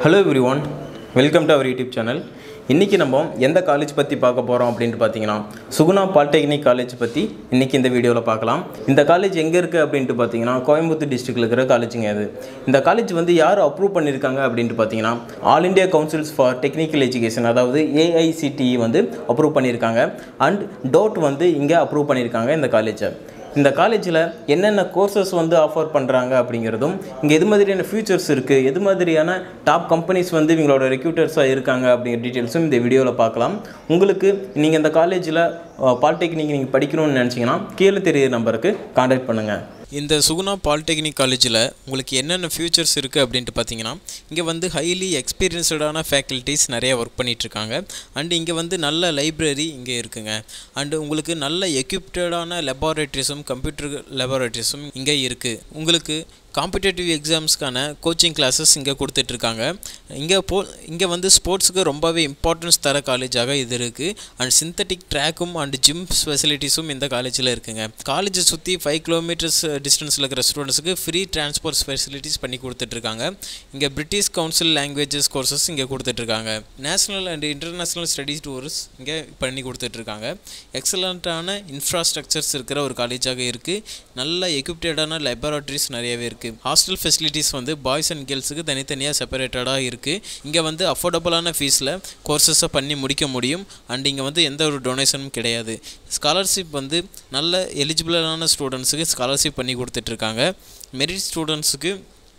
hello everyone welcome to our YouTube channel இன்றைக்கி நம்ம எந்த காலேஜ் பற்றி பார்க்க போகிறோம் அப்படின்ட்டு பார்த்தீங்கன்னா சுகுணா பாலிடெக்னிக் காலேஜ் பற்றி இன்றைக்கி இந்த வீடியோவில் பார்க்கலாம் இந்த காலேஜ் எங்கே இருக்குது அப்படின்ட்டு பார்த்தீங்கன்னா கோயம்புத்தூர் டிஸ்ட்ரிக்டில் இருக்கிற காலேஜுங்க அது இந்த காலேஜ் வந்து யார் அப்ரூவ் பண்ணியிருக்காங்க அப்படின்ட்டு பார்த்தீங்கன்னா All India Councils for Technical Education அதாவது ஏஐசிடிஇ வந்து அப்ரூவ் பண்ணியிருக்காங்க அண்ட் டோட் வந்து இங்கே அப்ரூவ் பண்ணியிருக்காங்க இந்த காலேஜை இந்த காலேஜில் என்னென்ன கோர்சஸ் வந்து ஆஃபர் பண்ணுறாங்க அப்படிங்கிறதும் இங்கே எது மாதிரியான ஃபியூச்சர்ஸ் இருக்குது எது மாதிரியான டாப் கம்பெனிஸ் வந்து இவங்களோட ரெக்யூட்டர்ஸாக இருக்காங்க அப்படிங்கிற டீட்டெயில்ஸும் இந்த வீடியோவில் பார்க்கலாம் உங்களுக்கு நீங்கள் இந்த காலேஜில் பாலிடெக்னிக் நீங்கள் படிக்கணும்னு நினச்சிங்கன்னா கீழே தெரியிற நம்பருக்கு காண்டாக்ட் பண்ணுங்கள் இந்த சுகுணா பாலிடெக்னிக் காலேஜில் உங்களுக்கு என்னென்ன ஃபியூச்சர்ஸ் இருக்குது அப்படின்ட்டு பார்த்தீங்கன்னா இங்கே வந்து ஹைலி எக்ஸ்பீரியன்ஸ்டான ஃபேக்கல்ட்டிஸ் நிறைய ஒர்க் பண்ணிகிட்ருக்காங்க அண்டு இங்கே வந்து நல்ல லைப்ரரி இங்கே இருக்குங்க அண்டு உங்களுக்கு நல்ல எக்யூப்டடான லெபார்ட்ரிஸும் கம்ப்யூட்டர் லெபார்ட்ரிஸும் இங்கே இருக்குது உங்களுக்கு காம்படிட்டிவ் எக்ஸாம்ஸ்க்கான கோச்சிங் கிளாஸஸ் இங்கே கொடுத்துட்ருக்காங்க இங்கே போ இங்கே வந்து ஸ்போர்ட்ஸுக்கு ரொம்பவே இம்பார்ட்டன்ஸ் தர காலேஜாக இது இருக்குது அண்ட் சிந்தட்டிக் ட்ராக்கும் அண்ட் ஜிம் ஃபெசிலிட்டிஸும் இந்த காலேஜில் இருக்குங்க காலேஜை சுற்றி ஃபைவ் கிலோமீட்டர்ஸ் டிஸ்டன்ஸில் இருக்கிற ஸ்டூடெண்ட்ஸுக்கு ஃப்ரீ டிரான்ஸ்போர்ட் ஃபெசிலிட்டிஸ் பண்ணி கொடுத்துட்ருக்காங்க இங்கே பிரிட்டிஷ் கவுன்சில் லாங்குவேஜஸ் கோர்சஸ் இங்கே கொடுத்துட்ருக்காங்க national and international studies tours இங்கே பண்ணி கொடுத்துட்ருக்காங்க எக்ஸலண்ட்டான இன்ஃப்ராஸ்ட்ரக்சர்ஸ் இருக்கிற ஒரு காலேஜாக இருக்குது நல்ல எக்யூப்டடான லெபராட்டரிஸ் நிறையவே இருக்குது ஹாஸ்டல் ஃபெசிலிட்டிஸ் வந்து பாய்ஸ் அண்ட் கேர்ள்ஸுக்கு தனித்தனியாக செப்பரேட்டடாக இருக்குது இங்கே வந்து அஃபோர்டபுளான ஃபீஸில் கோர்சஸை பண்ணி முடிக்க முடியும் அண்ட் இங்கே வந்து எந்த ஒரு டொனேஷனும் கிடையாது ஸ்காலர்ஷிப் வந்து நல்ல எலிஜிபிளான ஸ்டூடெண்ட்ஸுக்கு ஸ்காலர்ஷிப் பண்ணி கொடுத்துட்ருக்காங்க மெரிட் ஸ்டூடெண்ட்ஸுக்கு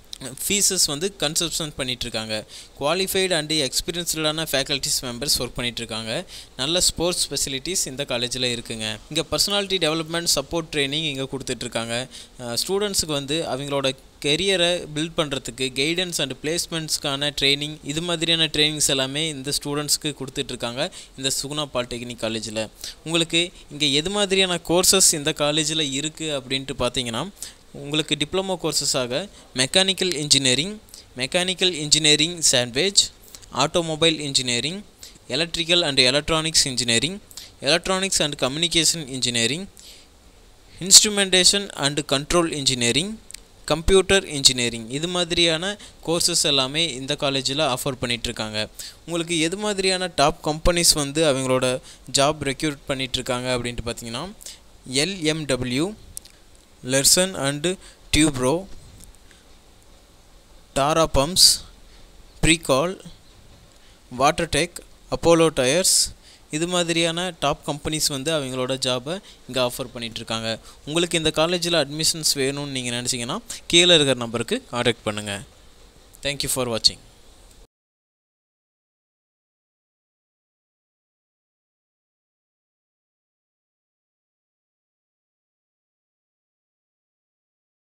ஃபீஸஸ் வந்து கன்சப்ஷன் பண்ணிகிட்ருக்காங்க குவாலிஃபைடு அண்டு எக்ஸ்பீரியன்ஸ்டான ஃபேக்கல்ட்டிஸ் மெம்பர்ஸ் ஒர்க் பண்ணிகிட்ருக்காங்க நல்ல ஸ்போர்ட்ஸ் ஃபெசிலிட்டிஸ் இந்த காலேஜில் இருக்குங்க இங்கே பர்சனாலிட்டி டெவலப்மெண்ட் சப்போர்ட் ட்ரைனிங் இங்கே கொடுத்துட்ருக்காங்க ஸ்டூடெண்ட்ஸுக்கு வந்து அவங்களோட கெரியரை பில்ட் பண்ணுறதுக்கு கைடன்ஸ் அண்ட் பிளேஸ்மெண்ட்ஸ்க்கான ட்ரைனிங் இது மாதிரியான ட்ரைனிங்ஸ் எல்லாமே இந்த ஸ்டூடெண்ட்ஸ்க்கு கொடுத்துட்ருக்காங்க இந்த சுகுணா பாலிடெக்னிக் காலேஜில் உங்களுக்கு இங்கே எது மாதிரியான கோர்சஸ் இந்த காலேஜில் இருக்குது அப்படின்ட்டு பார்த்தீங்கன்னா உங்களுக்கு டிப்ளமோ கோர்சஸாக mechanical engineering mechanical engineering sandwich automobile engineering electrical and electronics engineering electronics and communication engineering instrumentation and control engineering computer engineering இது மாதிரியான கோர்சஸ் எல்லாமே இந்த காலேஜில் ஆஃபர் பண்ணிகிட்ருக்காங்க உங்களுக்கு எது மாதிரியான டாப் கம்பெனிஸ் வந்து அவங்களோட ஜாப் ரெக்யூட் பண்ணிகிட்ருக்காங்க அப்படின்ட்டு பார்த்தீங்கன்னா LMW Larsen and Toubro Taro pumps Pricol Watertec Apollo tyres இது மாதிரியான டாப் கம்பெனிஸ் வந்து அவங்களோட ஜாபை இங்கே ஆஃபர் பண்ணிகிட்ருக்காங்க உங்களுக்கு இந்த காலேஜில் அட்மிஷன்ஸ் வேணும்னு நீங்கள் நினச்சிங்கன்னா கீழே இருக்கிற நம்பருக்கு காண்டாக்ட் பண்ணுங்கள் தேங்க்யூ ஃபார் வாட்சிங்